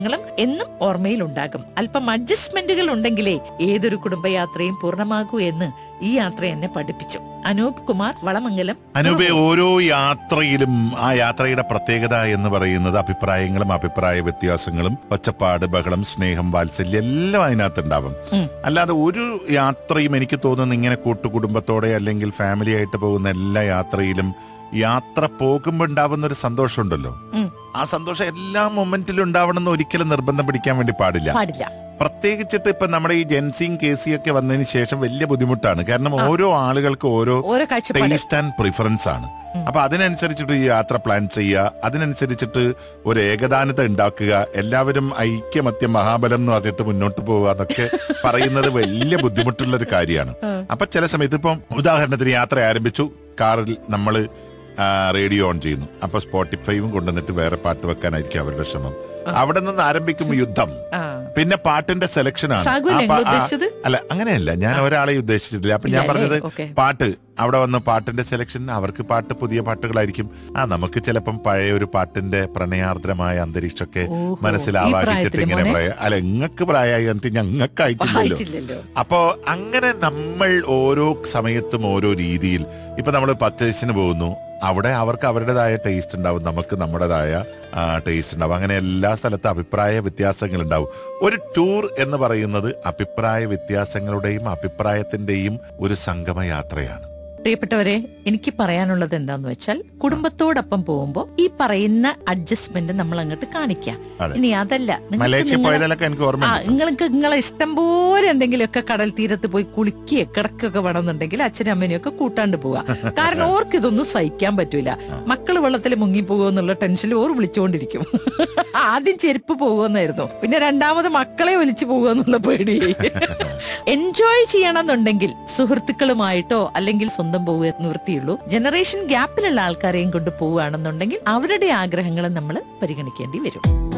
ങ്ങളും എന്നും ഓർമ്മയിലുണ്ടാകും അല്പം അഡ്ജസ്റ്റ്മെന്റുകൾ ഉണ്ടെങ്കിലേ ഏതൊരു കുടുംബയാത്രയും പൂർണ്ണമാകൂ എന്ന് ഈ യാത്ര എന്നെ പഠിപ്പിച്ചു അനൂപ് കുമാർ വളമംഗലം അനൂപെ ഓരോ യാത്രയിലും ആ യാത്രയുടെ പ്രത്യേകത എന്ന് പറയുന്നത് അഭിപ്രായങ്ങളും അഭിപ്രായ വ്യത്യാസങ്ങളും ഒച്ചപ്പാട് ബഹളം സ്നേഹം വാത്സല്യം എല്ലാം അതിനകത്തുണ്ടാവും ഉം. അല്ലാതെ ഒരു യാത്രയും എനിക്ക് തോന്നുന്നു ഇങ്ങനെ കൂട്ടുകുടുംബത്തോടെ അല്ലെങ്കിൽ ഫാമിലി ആയിട്ട് പോകുന്ന എല്ലാ യാത്രയിലും യാത്ര പോകുമ്പോൾ ഉണ്ടാവുന്ന ഒരു സന്തോഷമുണ്ടല്ലോ ഉം. ആ സന്തോഷം എല്ലാ മൊമെന്റിലും ഉണ്ടാവണം എന്ന് ഒരിക്കലും നിർബന്ധം പിടിക്കാൻ വേണ്ടി പാടില്ല പാടില്ല പ്രത്യേകിച്ചിട്ട് ഇപ്പൊ നമ്മുടെ ഈ ജെൻസിയും കേസിയും ഒക്കെ വന്നതിന് ശേഷം വലിയ ബുദ്ധിമുട്ടാണ് കാരണം ഓരോ ആളുകൾക്ക് ഓരോ ഓരോ കാഴ്ചപ്പാട് ടേസ്റ്റ് ആൻഡ് പ്രിഫറൻസ് ആണ് അപ്പൊ അതിനനുസരിച്ചിട്ട് ഈ യാത്ര പ്ലാൻ ചെയ്യുക അതിനനുസരിച്ചിട്ട് ഒരു ഏകദാനത ഉണ്ടാക്കുക എല്ലാവരും ഐക്യമത്യ മഹാബലം എന്ന് പറഞ്ഞിട്ട് മുന്നോട്ട് പോവുക അതൊക്കെ പറയുന്നത് വലിയ ബുദ്ധിമുട്ടുള്ള ഒരു കാര്യമാണ് അപ്പൊ ചില സമയത്ത് ഇപ്പം ഉദാഹരണത്തിന് യാത്ര ആരംഭിച്ചു കാറിൽ നമ്മള് ആ, റേഡിയോ ഓൺ ചെയ്യുന്നു അപ്പൊ സ്പോട്ടിഫൈവും കൊണ്ടുവന്നിട്ട് വേറെ പാട്ട് വെക്കാനായിരിക്കും അവരുടെ ശ്രമം അവിടെ നിന്ന് ആരംഭിക്കും യുദ്ധം ആ. പിന്നെ പാട്ടിന്റെ സെലക്ഷൻ ആണ് സാഗുല്ലേ ആ പാ- നിങ്ങൾ ആ- ഉദ്ദേശിച്ചത്? അല്ല അങ്ങനെയല്ല ഞാൻ ഒരാളെ ഉദ്ദേശിച്ചിട്ടില്ല അപ്പൊ ഞാൻ ഇല്ല അല്ലേ? പറഞ്ഞത് ഓക്കേ. പാട്ട് അവിടെ വന്ന് പാട്ടിന്റെ സെലക്ഷൻ അവർക്ക് പാട്ട് പുതിയ പാട്ടുകളായിരിക്കും ആ നമുക്ക് ചിലപ്പം പഴയ ഒരു പാട്ടിന്റെ പ്രണയാർദ്രമായ അന്തരീക്ഷമൊക്കെ ഓഹോ, മനസ്സിൽ ഈ ആവാഹിച്ചിട്ട് പ്രായത്തില് ഇങ്ങനെ മോനെ? പറയാം അല്ല നിങ്ങൾക്ക് പ്രായമായി എന്നിട്ട് ഞങ്ങൾക്ക് ആയിട്ടില്ലല്ലോ ആയിട്ടില്ലല്ലോ അപ്പോ അങ്ങനെ നമ്മൾ ഓരോ സമയത്തും ഓരോ രീതിയിൽ ഇപ്പൊ നമ്മൾ പർച്ചേസിന് പോകുന്നു അവിടെ അവർക്ക് അവരുടേതായ ടേസ്റ്റ് ഉണ്ടാവും നമുക്ക് നമ്മുടേതായ ടേസ്റ്റ് ഉണ്ടാവും അങ്ങനെ എല്ലാ സ്ഥലത്തും അഭിപ്രായ വ്യത്യാസങ്ങൾ ഉണ്ടാവും ഒരു ടൂർ എന്ന് പറയുന്നത് അഭിപ്രായ വ്യത്യാസങ്ങളുടെയും അഭിപ്രായത്തിന്റെയും ഒരു സംഗമ യാത്രയാണ് പ്രിയപ്പെട്ടവരെ എനിക്ക് പറയാനുള്ളത് എന്താന്ന് വെച്ചാൽ കുടുംബത്തോടൊപ്പം പോകുമ്പോ ഈ പറയുന്ന അഡ്ജസ്റ്റ്മെന്റ് നമ്മൾ അങ്ങോട്ട് കാണിക്കാം അതെ. ഇനി അതല്ല നിങ്ങൾക്ക് മലേഷ്യ നിങ്ങളെ- പോയതിലൊക്കെ എനിക്ക് ആ ഓർമ്മയുണ്ട് നിങ്ങൾക്ക് നിങ്ങളെ ഇഷ്ടം പോലെ എന്തെങ്കിലുമൊക്കെ കടൽ തീരത്ത് പോയി കുളിക്കുകയോ കിടക്കുകയൊക്കെ വേണമെന്നുണ്ടെങ്കിൽ അച്ഛനും അമ്മനെയും ഒക്കെ കൂട്ടാണ്ട് പോവുക കാരണം ഓർക്ക് ഇതൊന്നും സഹിക്കാൻ പറ്റൂല മക്കള് വെള്ളത്തിൽ മുങ്ങി പോകുമെന്നുള്ള ടെൻഷനിൽ ഓർ വിളിച്ചുകൊണ്ടിരിക്കും ആദ്യം ചെരുപ്പ് പോകുമെന്നായിരുന്നു പിന്നെ രണ്ടാമത് മക്കളെ ഒലിച്ചു പോകുമെന്നുള്ള പേടി എൻജോയ് ചെയ്യണമെന്നുണ്ടെങ്കിൽ സുഹൃത്തുക്കളുമായിട്ടോ അല്ലെങ്കിൽ സ്വന്തം പോവുക നിവൃത്തിയുള്ളൂ ജനറേഷൻ ഗ്യാപ്പിലുള്ള ആൾക്കാരെയും കൊണ്ട് പോവുകയാണെന്നുണ്ടെങ്കിൽ അവരുടെ ആഗ്രഹങ്ങളും നമ്മൾ പരിഗണിക്കേണ്ടി വരും